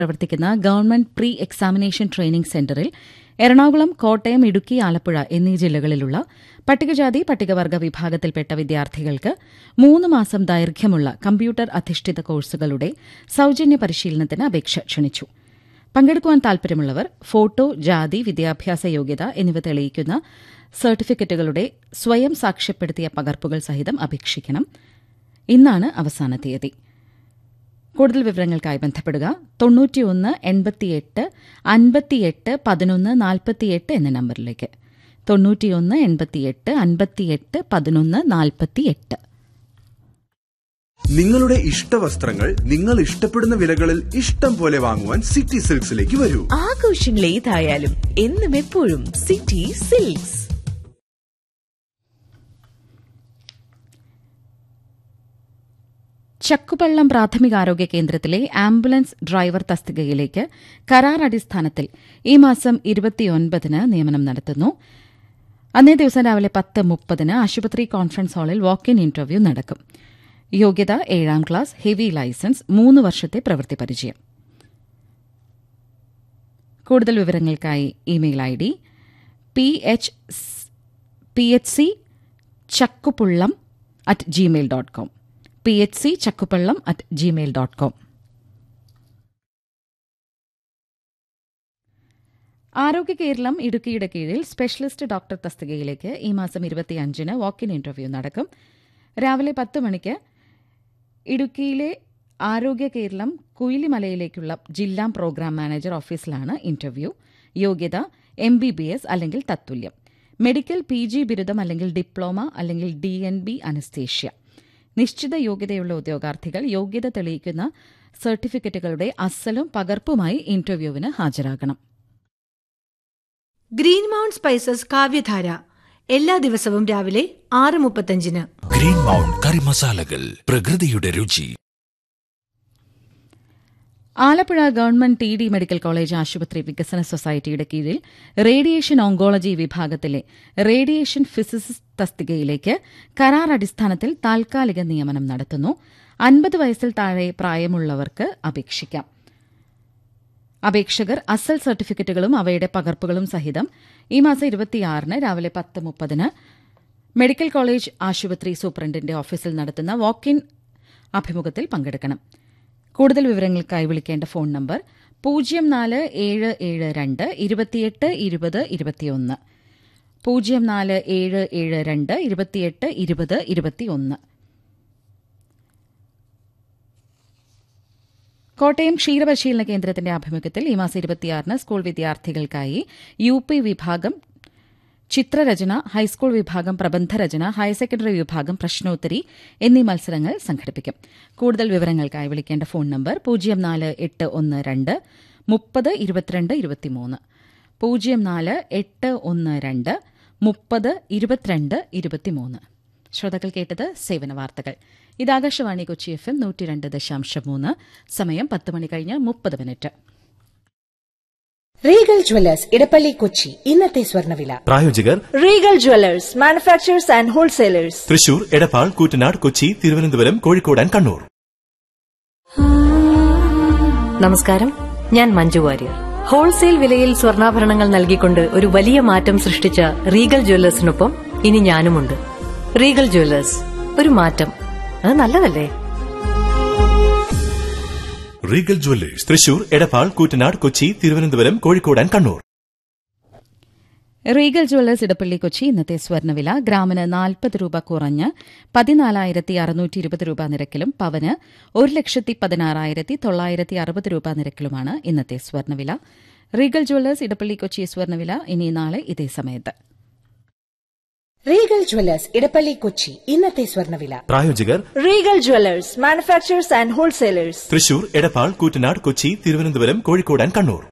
പ്രവർത്തിക്കുന്ന government pre examination training സെന്ററിൽ എറണാകുളം കോട്ടയം ഇടുക്കി ആലപ്പുഴ എന്നീ ജില്ലകളിലുള്ള പട്ടികജാതി പട്ടികവർഗ വിഭാഗത്തിൽപ്പെട്ട വിദ്യാർത്ഥികൾക്ക് മൂന്ന് മാസം ദൈർഘ്യമുള്ള കമ്പ്യൂട്ടർ അധിഷ്ഠിത കോഴ്സുകളുടെ സൌജന്യ പരിശീലനത്തിന് അപേക്ഷ ക്ഷണിച്ചു പങ്കെടുക്കുവാൻ താൽപര്യമുള്ളവർ ഫോട്ടോ ജാതി വിദ്യാഭ്യാസ യോഗ്യത എന്നിവ തെളിയിക്കുന്ന സർട്ടിഫിക്കറ്റുകളുടെ സ്വയം സാക്ഷ്യപ്പെടുത്തിയ പകർപ്പുകൾ സഹിതം അപേക്ഷിക്കണം ഇന്നാണ് അവസാന തീയതി കൂടുതൽ വിവരങ്ങൾക്കായി ബന്ധപ്പെടുക തൊണ്ണൂറ്റിയൊന്ന് എൺപത്തിയെട്ട് അൻപത്തിയെട്ട് പതിനൊന്ന് നാൽപ്പത്തിയെട്ട് എന്ന നമ്പറിലേക്ക് തൊണ്ണൂറ്റിയൊന്ന് എൺപത്തിയെട്ട് അൻപത്തിയെട്ട് പതിനൊന്ന് നാൽപ്പത്തിയെട്ട് നിങ്ങളുടെ ഇഷ്ട വസ്ത്രങ്ങൾ നിങ്ങൾ ഇഷ്ടപ്പെടുന്ന വിലകളിൽ ഇഷ്ടം പോലെ വാങ്ങുവാൻ സിറ്റി സിൽക്സിലേക്ക് വരൂ ആഘോഷങ്ങൾ ഏതായാലും എന്നും എപ്പോഴും സിറ്റി സിൽക്സ് ചക്കുപള്ളം പ്രാഥമികാരോഗ്യ കേന്ദ്രത്തിലെ ആംബുലൻസ് ഡ്രൈവർ തസ്തികയിലേക്ക് കരാർ അടിസ്ഥാനത്തിൽ ഈ മാസം ഇരുപത്തിയൊൻപതിന് നിയമനം നടത്തുന്നു അന്നേ ദിവസം രാവിലെ പത്ത് മുപ്പതിന് ആശുപത്രി കോൺഫറൻസ് ഹാളിൽ വാക്ക് ഇൻ ഇന്റർവ്യൂ നടക്കും യോഗ്യത ഏഴാം ക്ലാസ് ഹെവി ലൈസൻസ് മൂന്ന് വർഷത്തെ പ്രവൃത്തി പരിചയം കൂടുതൽ വിവരങ്ങൾക്കായി email I D P H P H C Chakkupullam at Gmail dot com P H C Chakkupallam at Gmail dot com ആരോഗ്യ കേരളം ഇടുക്കിയുടെ കീഴിൽ സ്പെഷ്യലിസ്റ്റ് ഡോക്ടർ തസ്തികയിലേക്ക് ഈ മാസം ഇരുപത്തിയഞ്ചിന് വാക്ക് ഇൻ ഇന്റർവ്യൂ നടക്കും രാവിലെ പത്ത് മണിക്ക് ഇടുക്കിയിലെ ആരോഗ്യ കേരളം കുയിലിമലയിലേക്കുള്ള ജില്ലാ പ്രോഗ്രാം മാനേജർ ഓഫീസിലാണ് ഇന്റർവ്യൂ യോഗ്യത എം ബി ബി എസ് അല്ലെങ്കിൽ തത്തുല്യം മെഡിക്കൽ പി ജി ബിരുദം അല്ലെങ്കിൽ ഡിപ്ലോമ അല്ലെങ്കിൽ ഡി എൻ ബി അനസ്തേഷ്യ നിശ്ചിത യോഗ്യതയുള്ള ഉദ്യോഗാർത്ഥികൾ യോഗ്യത തെളിയിക്കുന്ന സർട്ടിഫിക്കറ്റുകളുടെ അസലും പകർപ്പുമായി ഇന്റർവ്യൂവിന് ഹാജരാകണം ഗ്രീൻ മൗണ്ട് സ്പൈസസ് കാവ്യധാര എല്ലാ ദിവസവും രാവിലെ ആറ് മുപ്പത്തഞ്ചിന് ഗ്രീൻ മൗണ്ട് കറി മസാലകൾ പ്രകൃതിയുടെ രുചി Alappuzha government T D medical college ആശുപത്രി വികസന സൊസൈറ്റിയുടെ കീഴിൽ റേഡിയേഷൻ ഓങ്കോളജി വിഭാഗത്തിലെ റേഡിയേഷൻ ഫിസിസിസ്റ്റ് തസ്തികയിലേക്ക് കരാർ അടിസ്ഥാനത്തിൽ താൽക്കാലിക നിയമനം നടത്തുന്നു അൻപത് വയസ്സിൽ താഴെ പ്രായമുള്ളവർക്ക് അപേക്ഷിക്കാം അപേക്ഷകർ അസൽ സർട്ടിഫിക്കറ്റുകളും അവയുടെ പകർപ്പുകളും സഹിതം ഈ മാസം ഇരുപത്തിയാറിന് രാവിലെ പത്ത് മുപ്പതിന് മെഡിക്കൽ കോളേജ് ആശുപത്രി സൂപ്രണ്ടിന്റെ ഓഫീസിൽ നടത്തുന്ന വാക്ക് ഇൻ അഭിമുഖത്തിൽ പങ്കെടുക്കണം കൂടുതൽ വിവരങ്ങൾക്കായി വിളിക്കേണ്ട ഫോൺ നമ്പർ പൂജ്യം നാല് ഏഴ് ഏഴ് രണ്ട് ഇരുപത്തിയെട്ട് ഇരുപത് ഇരുപത്തിയൊന്ന് പൂജ്യം നാല് ഏഴ് ഏഴ് രണ്ട് ഇരുപത്തിയെട്ട് ഇരുപത് ഇരുപത്തിയൊന്ന് കോട്ടയം ക്ഷീരപരിശീലന കേന്ദ്രത്തിന്റെ ആഭിമുഖ്യത്തിൽ ഈ മാസം ഇരുപത്തിയാറിന് സ്കൂൾ വിദ്യാർത്ഥികൾക്കായി യു പി വിഭാഗം ചിത്രരചന ഹൈസ്കൂൾ വിഭാഗം പ്രബന്ധരചന ഹയർ സെക്കൻഡറി വിഭാഗം പ്രശ്നോത്തരി എന്നീ മത്സരങ്ങൾ സംഘടിപ്പിക്കും കൂടുതൽ വിവരങ്ങൾക്കായി വിളിക്കേണ്ട ഫോൺ നമ്പർ പൂജ്യം നാല് എട്ട് ഒന്ന് രണ്ട് മുപ്പത് ഇരുപത്തിരണ്ട് ഇരുപത്തിമൂന്ന് പൂജ്യം നാല് എട്ട് ഒന്ന് രണ്ട് മുപ്പത് ഇരുപത്തിരണ്ട് ഇരുപത്തിമൂന്ന് ശ്രോതാക്കൾ കേട്ടത് സേവന വാർത്തകൾ ഇത് ആകാശവാണി കൊച്ചി എഫ് എം നൂറ്റി രണ്ട് ദശാംശം മൂന്ന് സമയം പത്ത് മണി കഴിഞ്ഞ് മുപ്പത് minute Regal Jewellers Edappally Kochi ഇന്നത്തെ സ്വർണ്ണവില പ്രായോജകർ Regal Jewellers manufacturers and wholesalers Thrissur Edappal Koottanad Kochi Thiruvananthapuram Kozhikode and Kannur നമസ്കാരം ഞാൻ മഞ്ജു വാര്യർ ഹോൾസെയിൽ വിലയിൽ സ്വർണ്ണാഭരണങ്ങൾ നൽകിക്കൊണ്ട് ഒരു വലിയ മാറ്റം സൃഷ്ടിച്ച റീഗൽ ജ്വല്ലേഴ്സിനൊപ്പം ഇനി ഞാനുമുണ്ട് റീഗൽ ജ്വല്ലേഴ്സ് ഒരു മാറ്റം അത് നല്ലതല്ലേ Regal Jewellers Thrissur Edappal Koottanad Kochi Thiruvananthapuram Kozhikode and Kannur Regal Jewellers Edappally Kochi ഇന്നത്തെ സ്വർണ്ണവില ഗ്രാമിന് നാൽപ്പത് രൂപ കുറഞ്ഞ് പതിനാലായിരത്തി അറുന്നൂറ്റി ഇരുപത് രൂപ നിരക്കിലും പവന് ഒരു ലക്ഷത്തി പതിനാറായിരത്തി തൊള്ളായിരത്തി അറുപത് രൂപ നിരക്കിലുമാണ് ഇന്നത്തെ സ്വർണ്ണവില റീഗൽ ജ്വല്ലേഴ്സ് ഇടപ്പള്ളി കൊച്ചി സ്വർണ്ണവില ഇനി നാളെ ഇതേ സമയത്ത് റീഗൽ ജ്വല്ലേഴ്സ് ഇടപ്പള്ളി കൊച്ചി ഇന്നത്തെ സ്വർണ്ണവില പ്രായോജകർ Regal Jewellers manufacturers and wholesalers Thrissur Edappal Koottanad Kochi Thiruvananthapuram Kozhikode and Kannur